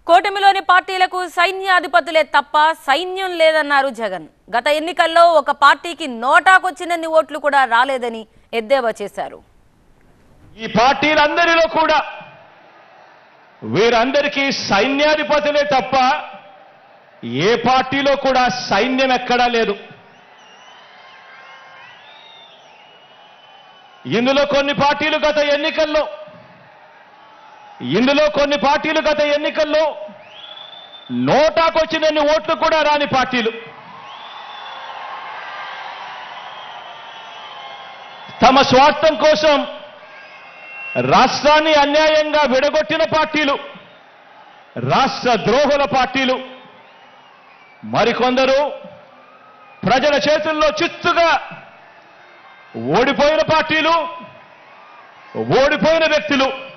కూటమిలోని పార్టీలకు సైన్యాధిపతులే తప్ప సైన్యం లేదన్నారు జగన్ గత ఎన్నికల్లో ఒక పార్టీకి నోటాకొచ్చినన్ని ఓట్లు కూడా రాలేదని ఎద్దేవా చేశారు ఈ పార్టీలందరిలో కూడా వీరందరికీ సైన్యాధిపతులే తప్ప ఏ పార్టీలో కూడా సైన్యం ఎక్కడా లేదు ఇందులో కొన్ని పార్టీలు గత ఎన్నికల్లో ఇందులో కొన్ని పార్టీలు గత ఎన్నికల్లో నోటాకొచ్చినన్ని ఓట్లు కూడా రాని పార్టీలు తమ స్వార్థం కోసం రాష్ట్రాన్ని అన్యాయంగా విడగొట్టిన పార్టీలు రాష్ట్ర ద్రోహుల పార్టీలు మరికొందరు ప్రజల చేతుల్లో చిత్తుగా ఓడిపోయిన పార్టీలు ఓడిపోయిన వ్యక్తులు